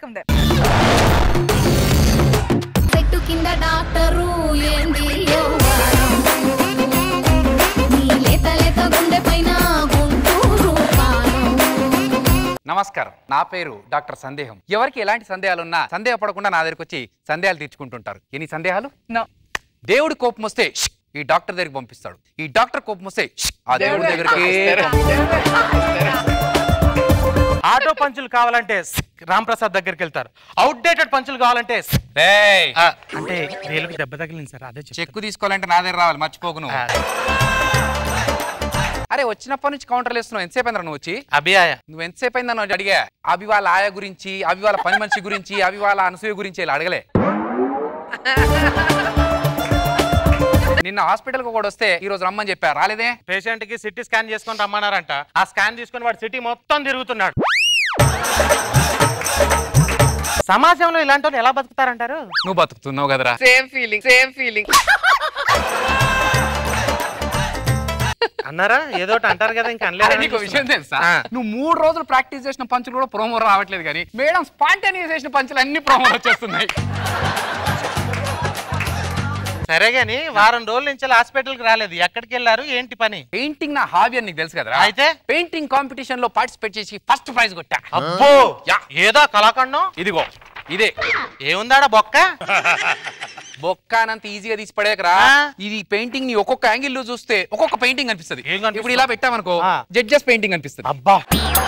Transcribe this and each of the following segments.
Welcome there చెట్టు కింద doctor ఏంది యోగారం? నీ లేత లేత గుండె పైన గుంటూరు కారం. నమస్కారం నా పేరు డాక్టర్ సందేహం ఎవరికి ఎలాంటి సందేహాలున్నా సందేహపడకుండా నా దగ్గరికి వచ్చి సందేహాలు తీర్చుకుంటుంటారు ఎన్ని సందేహాలు నో దేవుడి కోపం వస్తే "ష్" ఈ డాక్టర్ దగ్గరికి పంపిస్తాడు ఈ డాక్టర్ కోపం వస్తే "ష్" ఆ దేవుడి దగ్గరికి ఆటో పంచులు కావాలంటే స్ రామ్ ప్రసాద్ దగ్గరికి వెళ్తారు అవుట్డేటెడ్ పంచులు కావాలంటే స్. రేయ్, ఆ, అంటే వేలుకి దెబ్బ తగిలింది సార్ అదే చెప్తాను. చెక్కు తీసుకోవాలంటే నా దగ్గర రావాలి మర్చిపోకు నువ్వు ఆ, అరే వచ్చినప్పటి నుంచి కౌంటర్లు వేస్తున్నావు ఎంతసేపు అయిందిరా నువ్వు వచ్చి అభియాయ నువ్వు ఎంతసేపు అయిందని నన్ను అడిగా అవి వాళ్ళ ఆయ గురించి అవి వాళ్ళ పని మనిషి గురించి అవి వాళ్ళ అనసూయ గురించి ఇలా అడగలే నిన్న హాస్పిటల్కి కూడా వస్తే ఈ రోజు రమ్మని చెప్పా రాలేదే పేషెంట్ కి సిటీ స్కాన్ చేసుకొని రమ్మన్నారంట ఆ స్కాన్ తీసుకొని వాడు సిటీ మొత్తం తిరుగుతున్నాడు సమాజంలో ఇలాంటి వాళ్ళు ఎలా బతుకుతారంటారు నువ్వు బతుకుతున్నావు కదరా సేమ్ ఫీలింగ్ సేమ్ ఫీలింగ్ అన్నారా ఏదో ఒకటి అంటారు కదా ఇంకా అరే, అనలేదు నీకు విషయం తెలుసా ఆ. నువ్వు మూడు రోజులు ప్రాక్టీస్ చేసిన పంచులు కూడా ప్రోమో రావట్లేదు కానీ మేడం స్పాంటేనియస్ చేసిన పంచులు అన్ని ప్రోమోలు వచ్చేస్తున్నాయి సరే గాని వారం రోజుల నుంచి హాస్పిటల్ కి రాలేదు ఎక్కడికి వెళ్ళారు ఏంటి పని పెయింటింగ్ నా హాబీ అని నీకు తెలుసు కదరా అయితే? పెయింటింగ్ కాంపిటీషన్ లో పార్టిసిపేట్ చేసి ఫస్ట్ ప్రైజ్ కొట్టా అబ్బో యా. ఏదో కళాఖండం ఇదిగో ఇదే ఏముందాడా బొక్క బొక్కానంత ఈజీగా తీసి పడేకరా ఆ. ఇది పెయింటింగ్ ని ఒక్కొక్క యాంగిల్ లో చూస్తే ఒక్కొక్క పెయింటింగ్ అనిపిస్తుంది ఏం కనిపిస్తుంది? ఇప్పుడు ఇలా పెట్టామనుకో ఆ. జడ్జెస్ పెయింటింగ్ అనిపిస్తుంది అబ్బా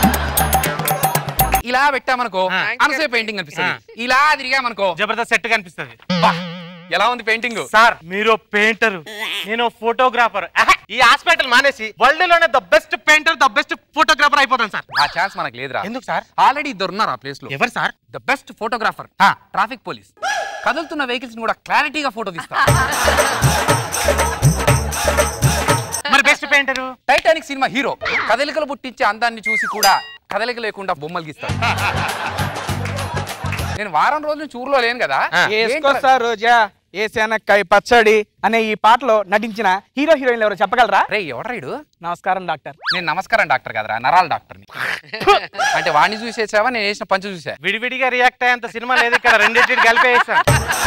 ఇలా పెట్టామనుకో ఆ. అనసూయ పెయింటింగ్ అనిపిస్తుంది ఇలా తిరిగామనుకో జబర్దస్త్ సెట్ కనిపిస్తుంది బా, ఎలా ఉంది పెయింటింగ్ సార్ మీరు పెయింటర్ నేను ఫోటోగ్రాఫర్ ఈ హాస్పిటల్ మానేసి వరల్డ్ లోనే the best painter the best photographer అయిపోతాను సార్ ఆ ఛాన్స్ మనకు లేదురా ఎందుకు సార్ ఆల్రెడీ ఇద్దరు ఉన్నారు ఆ ప్లేస్ లో ఎవరు sir the best photographer traffic police కదులుతున్న వెహికల్స్ కూడా క్లారిటీగా ఫోటో తీస్తా మరి best painter Titanic cinema hero కదలికలు పుట్టించే అందాన్ని చూసి కూడా కదలిక లేకుండా బొమ్మలు గీస్తాడు నేను వారం రోజుల నుంచి ఊర్లో లేను కదా ఆ. ఏంట్రా? ఏసుకొస్తా రోజా ఏ శనక్కాయ పచ్చడి అనే ఈ పాటలో నటించిన హీరో హీరోయిన్లు ఎవరో చెప్పగలరా రే ఎవడ్రాయుడు నమస్కారం డాక్టర్ నేను నమస్కారం డాక్టర్ కదరా నరాల డాక్టర్ని అంటే వాడిని చూసేసావా నేను వేసిన పంచు చూసా విడివిడిగా రియాక్ట్ అయ్యేంత సినిమా లేదు ఇక్కడ రెండింటిని కలిపేసాను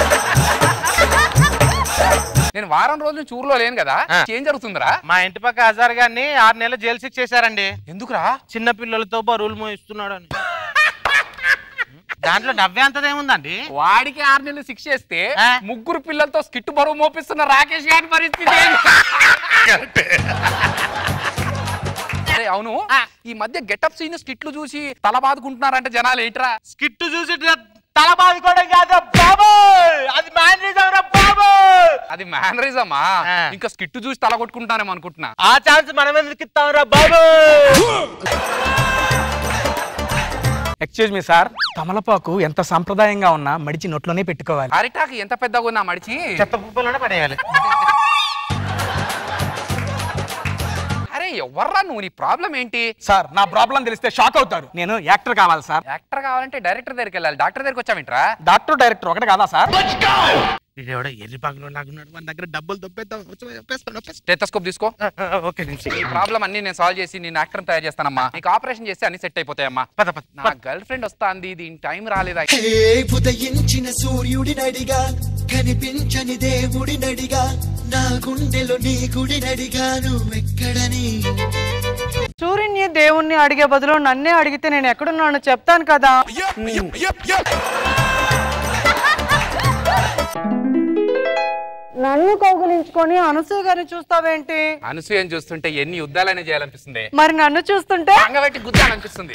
నేను వారం రోజుల నుంచి ఊర్లో లేను కదా ఆ. ఏం జరుగుతుందిరా మా ఇంటి పక్క అజార్ గారిని ఆరు నెలలు జైలు శిక్ష చేశారండి ఎందుకురా చిన్న పిల్లలతో బరువులు మోయిస్తున్నాడు అని దాంట్లో నవ్వే అంతదేముందండి వాడికి ఆరు నెలలు శిక్ష చేస్తే ఆ. ముగ్గురు పిల్లలతో స్కిట్ బరువు మోపిస్తున్న రాకేష్ గారి పరిస్థితి ఏంటి? అరే అవును ఈ మధ్య గెటప్ సీన్ స్కిట్లు చూసి తల బాదుకుంటున్నారంటే జనాలు ఏంట్రా స్కిట్ చూసి తల బాదుకోవడం కాదు బాబు అది మేనేజర్ బాబు అది మేనరిజమా ఆ. ఇంకా స్కిట్ చూసి తల కొట్టుకుంటానేమో అనుకుంటున్నా ఆ ఛాన్స్ మనం ఎందుకు ఇస్తాంరా బాబు ఎక్స్క్యూజ్ మీ సార్ తమలపాకు ఎంత సాంప్రదాయంగా ఉన్నా మడిచి నోట్లోనే పెట్టుకోవాలి అరిటాకు ఎంత పెద్దగా ఉన్నా మడిచి చెత్త కుప్పలోనే పడేయాలి అరే ఎవర్రా నువ్వు నీ ప్రాబ్లం ఏంటి సార్ నా ప్రాబ్లం తెలిస్తే షాక్ అవుతారు నేను యాక్టర్ కావాలి సార్ యాక్టర్ కావాలంటే డైరెక్టర్ దగ్గరికి వెళ్ళాలి డాక్టర్ దగ్గరికి వచ్చావేంట్రా డాక్టర్ డైరెక్టర్ ఒకటే కాదా సార్ ఇది ఎవడో ఎర్రి బాగులో లాగున్నాడు మన దగ్గర డబ్బులు దొబ్బేద్దాం స్టెథోస్కోప్ తీసుకో ఓకే నిమిషం ఈ ప్రాబ్లం అన్ని నేను సాల్వ్ చేసి నేను యాక్టర్ తయారు చేస్తానమ్మా నీకు ఆపరేషన్ చేస్తే అన్ని సెట్ అయిపోతాయమ్మా పద పద నా గర్ల్ ఫ్రెండ్ వస్తా అంది దీని టైం రాలేదా హే ఉదయించిన సూర్యుడి నడిగా కనిపించని దేవుడి నడిగా నా గుండెలో నీ గుడి నడిగా నువ్వెక్కడని సూర్యుని దేవుణ్ణి అడిగే బదులు నన్నే అడిగితే నేను ఎక్కడున్నానో చెప్తాను కదా నన్ను కౌగులించుకొని అనసూయ గారిని చూస్తావేంటి అనసూయని చూస్తుంటే ఎన్ని యుద్ధాలనే చేయాలనిపిస్తుంది మరి నన్ను చూస్తుంటే అంగబెట్టి గుద్దాలనిపిస్తుంది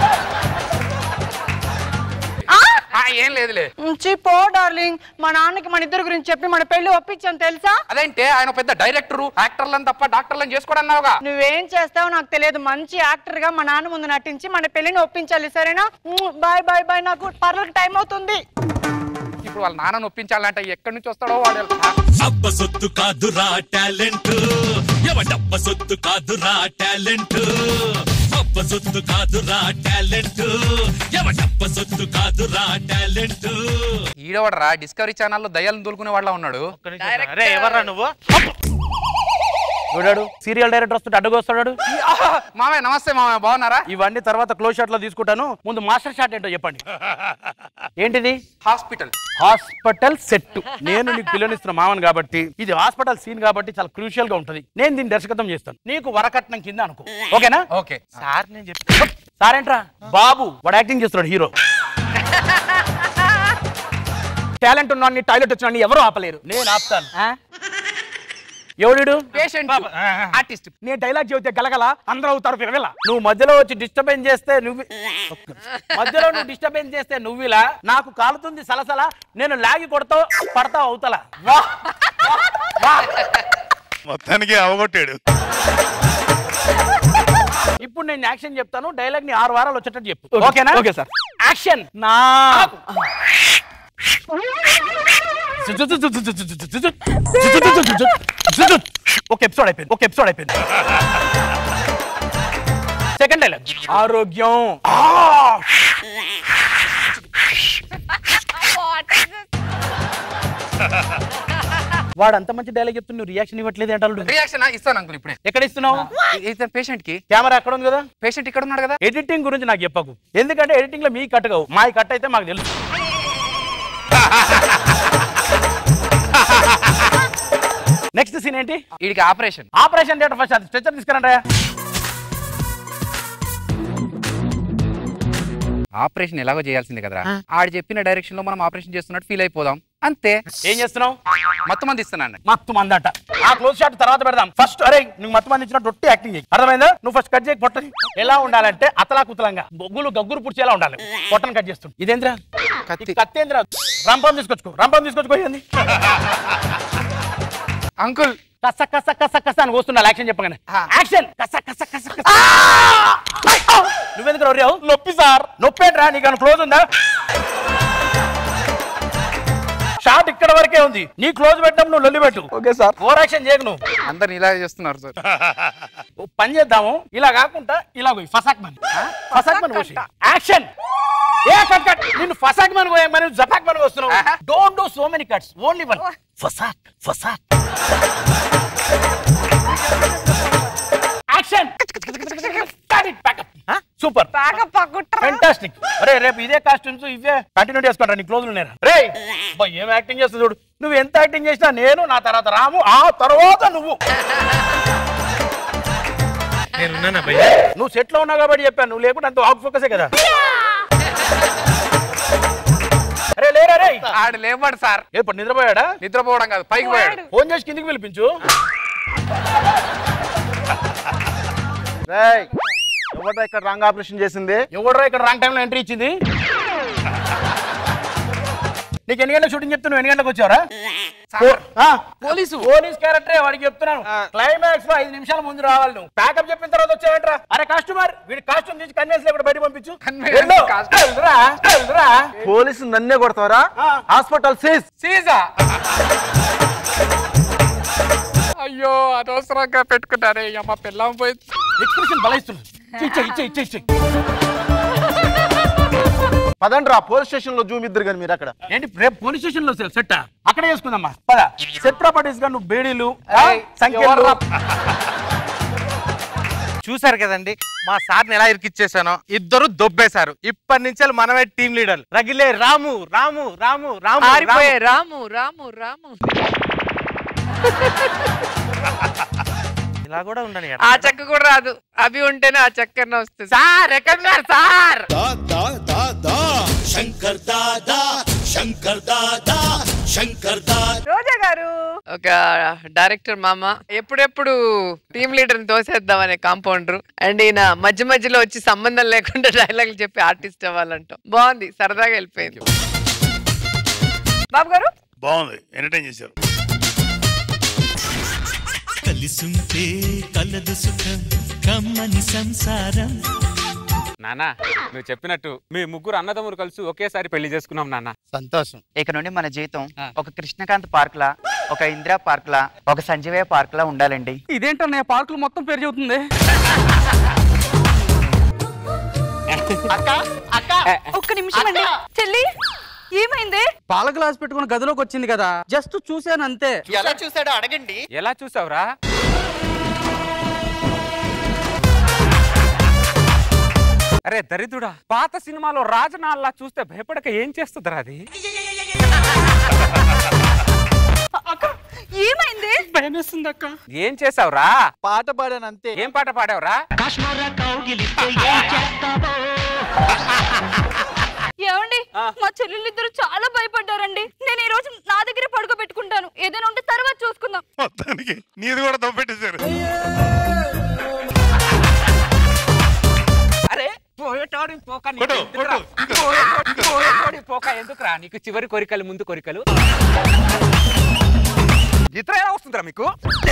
ఆ, ఏం లేదులే ఛీ, పో డార్లింగ్ మా నాన్నకి మన ఇద్దరు గురించి చెప్పి మన పెళ్లి ఒప్పించాను తెలుసా అదేంటే ఆయన పెద్ద డైరెక్టరు యాక్టర్లను తప్ప డాక్టర్లను చేసుకోడన్నావుగా నువ్వేం చేస్తావో నాకు తెలియదు మంచి యాక్టర్ గా మా నాన్న ముందు నటించి మన పెళ్లిని ఒప్పించాలి సరేనా బాయ్ బాయ్ బాయ్ నాకు పర్లకు టైం అవుతుంది ఇప్పుడు వాళ్ళ నాన్నను ఒప్పించాలంటే ఎక్కడి నుంచి వస్తాడో వాడు అబ్బ సొత్తు కాదురా టాలెంట్ ఎవడబ్బ సొత్తు కాదురా టాలెంట్ అబ్బ సొత్తు కాదురా టాలెంట్ ఎవడబ్బ సొత్తు కాదురా టాలెంట్ ఈడవడరా డిస్కవరీ ఛానల్లో దయ్యాలను దొలుకునే వాళ్ళ ఉన్నాడు ఒక్క నిమిషం. అరే ఎవర్రా నువ్వు చూడాడు సీరియల్ డైరెక్టర్ వస్తుంటే అడ్డగొస్తాడు ఆహా, మామయ్య నమస్తే మామయ్య బాగున్నారా ఇవన్నీ తర్వాత క్లోజ్ షాట్ లో తీసుకుంటాను ముందు మాస్టర్ షాట్ ఏంటో చెప్పండి ఏంటిది హాస్పిటల్ హాస్పిటల్ సెట్ నేను నీకు పిల్లనిస్తున్న మామని కాబట్టి ఇది హాస్పిటల్ సీన్ కాబట్టి చాలా క్రూషియల్ గా ఉంటది నేను దీన్ని దర్శకత్వం చేస్తాను నీకు వరకట్నం కింద అనుకో ఓకేనా ఓకే సార్ నేను చెప్తా సారేంట్రా బాబు వాడు యాక్టింగ్ చేస్తున్నాడు హీరో టాలెంట్ ఉన్నాడు టాయిలెట్ వచ్చినా ఎవరు ఆపలేరు నేను ఆపుతాను ఆ? ఎవడు పేషెంట్ ఆర్టిస్ట్ నేను డైలాగ్ చెబితే గలగల అందరూ అవుతారు పిరగల నువ్వు మధ్యలో వచ్చి డిస్టర్బెన్స్ చేస్తే నువ్వు మధ్యలో నువ్వు డిస్టర్బెన్స్ చేస్తే నువ్వులా నాకు కాలుతుంది సలసల నేను లాగి కొడతావు పడతావు అవుతలా వా వా మొత్తానికి అవగొట్టాడు ఇప్పుడు నేను యాక్షన్ చెప్తాను డైలాగ్ ని ఆరు వారాలు వచ్చేటట్టు చెప్పు ఓకేనా ఓకే సార్ యాక్షన్ నా ఒక ఎపిసోడ్ అయిపోయింది ఒక ఎపిసోడ్ అయిపోయింది సెకండ్ డైలాగ్ ఆరోగ్యం ఆ! వాడు అంత మంచి డైలాగ్ చెప్తున్నా నువ్వు రియాక్షన్ ఇవ్వట్లేదు ఏంటాడు రియాక్షన్ ఇస్తాను అంకుల్ ఇప్పుడే ఎక్కడ ఇస్తున్నావు ఇతను పేషెంట్ కి కెమెరా ఎక్కడ ఉంది కదా పేషెంట్ ఇక్కడ ఉన్నాడు కదా ఎడిటింగ్ గురించి నాకు చెప్పకు ఎందుకంటే ఎడిటింగ్ లో మీ కట్ కావు మా కట్ అయితే మాకు తెలుసు నెక్స్ట్ సీన్ ఏంటి వీడికి ఆపరేషన్ ఆపరేషన్ థియేటర్ ఫస్ట్ అది స్ట్రెచర్ తీసుకురండి ఆపరేషన్ ఎలాగో చేయాల్సిందే కదరా ఆడు చెప్పిన డైరెక్షన్ లో మనం ఆపరేషన్ చేస్తున్నట్టు ఫీల్ అయిపోదాం అంతే ఏం చేస్తున్నావు మొత్తం మంది ఇస్తున్నాను మత్తు మందట ఆ క్లోజ్ షాట్ తర్వాత పెడదాం ఫస్ట్ అరే నువ్వు మత్తు మంది ఇచ్చినట్టు ఒట్టి యాక్టింగ్ చేయి అర్థమైందా నువ్వు ఫస్ట్ కట్ చేయక పొట్టని ఎలా ఉండాలంటే అతలా కుతలంగా బొగ్గులు గగ్గురు పుడిచేలా ఉండాలి పొట్టను కట్ చేస్తుంది ఇదేంద్రా కత్తి. ఈ కత్తేంద్రా రంపం తీసుకొచ్చుకో రంపం తీసుకొచ్చుకో ఏంది అంకుల్ కస కస కస కస అని వస్తుండాలి యాక్షన్ చెప్పగానే ఆ. యాక్షన్ కస కస కస కస నువ్వెందుకు రవ్యావు నొప్పి సార్ నొప్పి ఏంట్రా నీకు క్లోజ్ ఉందా షాట్ ఇక్కడ వరకే ఉంది నీ క్లోజ్ పెట్టినప్పుడు నువ్వు లొల్లి పెట్టు ఓకే సార్ ఓవర్ యాక్షన్ చేయకు నువ్వు అందరిని ఇలా చేస్తున్నారు సార్ ఓ పని చేద్దాము ఇలా కాకుండా ఇలా పోయి ఫసాక్ మని ఫసాక్ మని పోసి యాక్షన్ ఏ కట్ కట్ నిన్ను ఫసాక్ మని పోయా మరి జపాక్ మని వస్తున్నావు don't do so many cuts only one ఫసాక్ ఫసాక్ యాక్షన్ సూపర్ ప్యాకప్ పక్కుట్రా ఫెంటాస్టిక్ అరే రేపు ఇదే కాస్ట్యూమ్స్ ఇవే కంటిన్యూ చేసుకుంటా నీ క్లోజ్ నేనా రే అబ్బా, ఏం యాక్టింగ్ చేస్తుంది చూడు నువ్వు ఎంత యాక్టింగ్ చేసినా నేను నా తర్వాత రాము ఆ తర్వాత నువ్వు నేనున్నానా భయ్యా నువ్వు సెట్ లో ఉన్నావు కాబట్టి చెప్పాను నువ్వు లేకుండా అంత ఆఫ్ ఫోకసే కదా అరే లేరా రే ఆడు లేవాడు సార్ ఏ ఇప్పుడు నిద్రపోయాడా నిద్రపోవడం కాదు పైకి పోయాడు ఫోన్ చేసి కిందికి పిలిపించు ఎవరు ఇక్కడ రాంగ్ ఆపరేషన్ చేసింది ఎవడరా ఇక్కడ రాంగ్ టైంలో ఎంట్రీ ఇచ్చింది నీకు ఎన్ని గంటలకు షూటింగ్ చెప్తే నువ్వు ఎన్ని గంటలకు వచ్చావరా పోలీసు పోలీస్ క్యారెక్టరే వాడికి చెప్తున్నాను క్లైమాక్స్ లో ఐదు నిమిషాల ముందు రావాలి నువ్వు ప్యాకప్ చెప్పిన తర్వాత వచ్చావేంట్రా అరే కస్టమర్ వీడి కాస్ట్యూమ్ తీసి కన్వెన్స్ లేకుండా బయట పంపించు Conveyance వెళ్ళు. costume. వెళ్దురా, వెళ్దురా. పోలీసు నన్నే కొడతావరా ఆ. హాస్పిటల్ సీజ్ సీజా అయ్యో అనవసరంగా పెట్టుకున్నారే అమ్మ పిల్లం పోయి ఎక్స్ప్రెషన్ బలైస్తుంది ఇచ్చే ఇచ్చే ఇచ్చే ఇచ్చే పదండి రా పోలీస్ స్టేషన్ లో జూమ్ ఇద్దరు కానీ మీరు అక్కడ ఏంటి రేపు పోలీస్ స్టేషన్ లో సెట్ అక్కడే చేసుకుందామా పద సెట్ ప్రాపర్టీస్ గా నువ్వు బేడీలు ఆ, ఏయ్, సంఖ్యలు ఎవర్రా? చూసారు కదండి మా సార్ని ఎలా ఇరికిచ్చేసానో ఇద్దరు దొబ్బేశారు ఇప్పటి నుంచి మనమే టీం లీడర్ రగిలే రాము రాము రాము రాము ఆరిపోయే రాము. రాము రాము రాము ఇలా కూడా ఉండని ఆ చెక్క కూడా రాదు అవి ఉంటేనే ఆ చక్కన వస్తుంది సార్ ఎక్కడ సార్ దాదా దాదా శంకర్ దాదా శంకర్ దాదా శంకర్ దాదా రోజా గారు ఒక డైరెక్టర్ మామ ఎప్పుడెప్పుడు టీమ్ లీడర్ తోసేద్దామనే కాంపౌండర్ అండ్ ఈయన మధ్య మధ్యలో వచ్చి సంబంధం లేకుండా డైలాగులు చెప్పి ఆర్టిస్ట్ అవ్వాలంటాం బాగుంది సరదాగా వెళ్ళిపోయింది బాబు గారు బాగుంది ఎంటర్టైన్ చేశారు కలిసుంటే కలదు సుఖం కమ్మని సంసారం నానా నువ్వు చెప్పినట్టు మీ ముగ్గురు అన్నదమ్ములు కలిసి ఒకేసారి పెళ్లి చేసుకున్నాం నాన్న సంతోషం ఇక నుండి మన జీవితం ఒక కృష్ణకాంత్ పార్క్ లా ఒక ఇందిరా పార్క్ లా ఒక సంజీవయ్య పార్క్ లా ఉండాలండి ఇదేంటన్నయ్య పార్కులు మొత్తం పేరు చెబుతుంది ఒక్క నిమిషం అండి చెల్లి ఏమైంది పాల గ్లాస్ పెట్టుకుని గదిలోకి వచ్చింది కదా జస్ట్ చూశాను అంతే ఎలా చూసాడో అడగండి ఎలా చూసావురా అరే దరిద్రుడా పాత సినిమాలో రాజనాల్లా చూస్తే భయపడక ఏం చేస్తుందిరా అది ఏమైంది భయమేస్తుంది అక్క ఏం చేసావురా పాట పాడాను అంతే ఏం పాట పాడావురా ఏమండి మా చెల్లెళ్ళిద్దరు చాలా భయపడ్డారండి నేను ఈ రోజు నా దగ్గర పడుకోబెట్టుకుంటాను ఏదైనా ఉంటే తర్వాత చూసుకుందాం మొత్తానికి నీది కూడా దొబ్బెట్టేశారు అరే పోయేటోడి పోక నీకు కొట్టు, ఎందుకురా? పోయేటోడి- పోయేటోడి పోక ఎందుకురా నీకు చివరి కోరికలు ముందు కోరికలు ఇతర ఎలా వస్తుందిరా మీకు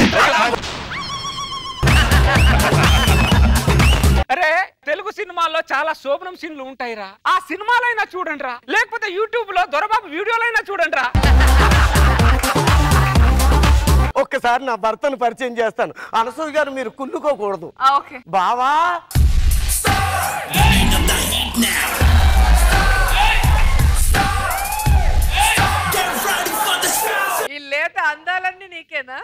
అరే తెలుగు సినిమాల్లో చాలా శోభనం సీన్లు ఉంటాయిరా ఆ సినిమాలైనా చూడండి రా లేకపోతే యూట్యూబ్ లో దొరబాబు వీడియోలైనా చూడండి రా ఒక్కసారి నా భర్తను పరిచయం చేస్తాను అనసూయ గారు మీరు కుళ్ళుకోకూడదు ఓకే బావా ఈ లేత అందాలన్నీ నీకేనా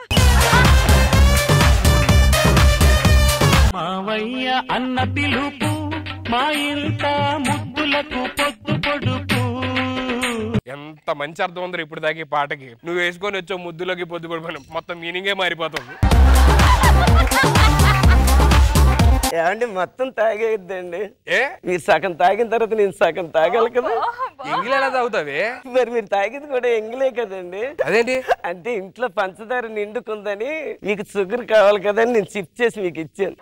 మావయ్య అన్న పిలుపు మా ఇంత ముద్దులకు పొద్దు పొడుపు ఎంత మంచి అర్థం ఉందో ఇప్పుడు దాకా ఈ పాటకి నువ్వు వేసుకొని వచ్చావు ముద్దులోకి పొద్దు పడిపోయిన మొత్తం మీనింగే మారిపోతుంది ఏమండి మొత్తం తాగేద్దండి ఏ మీరు సగం తాగిన తర్వాత నేను సగం తాగాలి కదా ఎంగిల్ ఎలా తాగుతావే మరి మీరు తాగేది కూడా ఎంగిలే కదండి అదేంటి అంటే ఇంట్లో పంచదార నిండుకుందని మీకు షుగర్ కావాలి కదని నేను చిప్ చేసి మీకు ఇచ్చాను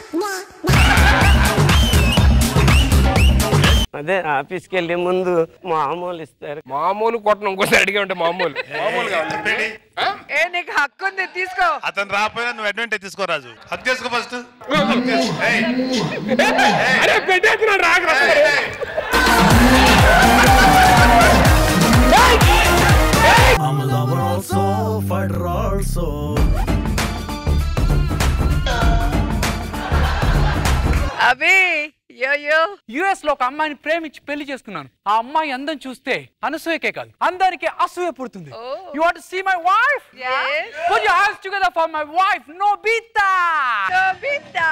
అదే ఆఫీస్కి వెళ్ళే ముందు మామూలు ఇస్తారు మామూలు కొట్టను ఇంకోసారి అడిగే ఉంటే మామూలు మామూలు కావాలి ఏ నీకు హక్కు ఉంది తీసుకో అతను రాకపోయినా నువ్వు అడ్వాంటేజ్ తీసుకో రాజు హక్ చేసుకో ఫస్ట్ అరే పెట్టేస్తున్నాడు రాగరా I'm a lover also, fighter also. అభి యోయో యుఎస్ లో ఒక అమ్మాయిని ప్రేమించి పెళ్లి చేసుకున్నాను ఆ అమ్మాయి అందం చూస్తే అనసూయకే కాదు అందరికి అసూయ పుడుతుంది you want see my wife put your hands together for my wife Nobita Nobita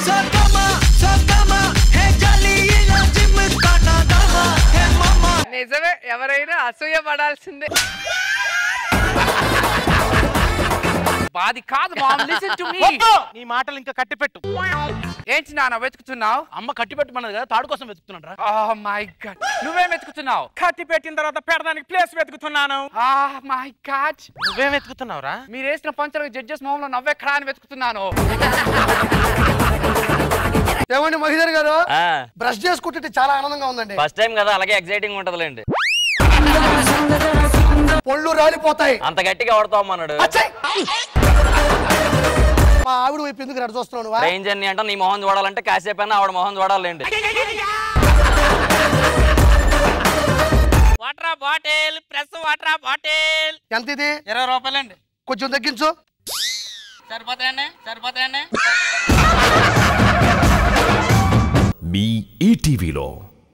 నిజమే ఎవరైనా అసూయ పడాల్సిందే బాది కాదు మామ్ లిసన్ టు మీ వద్దు! నీ మాటలు ఇంకా కట్టిపెట్టు ఏంటి నాన్న వెతుకుతున్నావు అమ్మ కట్టి పెట్టమన్నది కదా తాడు కోసం వెతుకుతున్నాడు ఓ మై గాడ్ నువ్వేం వెతుకుతున్నావు కట్టి పెట్టిన తర్వాత పెడదానికి ప్లేస్ వెతుకుతున్నాను ఆ మై గాడ్ నువ్వేం వెతుకుతున్నావురా మీరు వేసిన పంచర్ జడ్జెస్ మొహంలో నవ్వెక్కడా అని వెతుకుతున్నాను ఏమండి మహిళర్ గారు బ్రష్ చేసుకుంటుంటే చాలా ఆనందంగా ఉందండి ఫస్ట్ టైం కదా అలాగే ఎక్సైటింగ్ ఉంటదిలేండి పళ్ళు రాలిపోతాయి అంత గట్టిగా ఆడుతామన్నాడు మా ఆవిడ వైపు ఎందుకు రెడ చూస్తున్నావు ట్రైన్ జర్నీ అంటే నీ మొహం చూడాలంటే కాసేపు అయినా ఆవిడ మొహం చూడాలండి water bottle press water bottle ఎంత ఇది ఇరవై రూపాయలండి కొంచెం తగ్గించు సరిపోతాయండి సరిపోతాయండి మీ ఈటీవీలో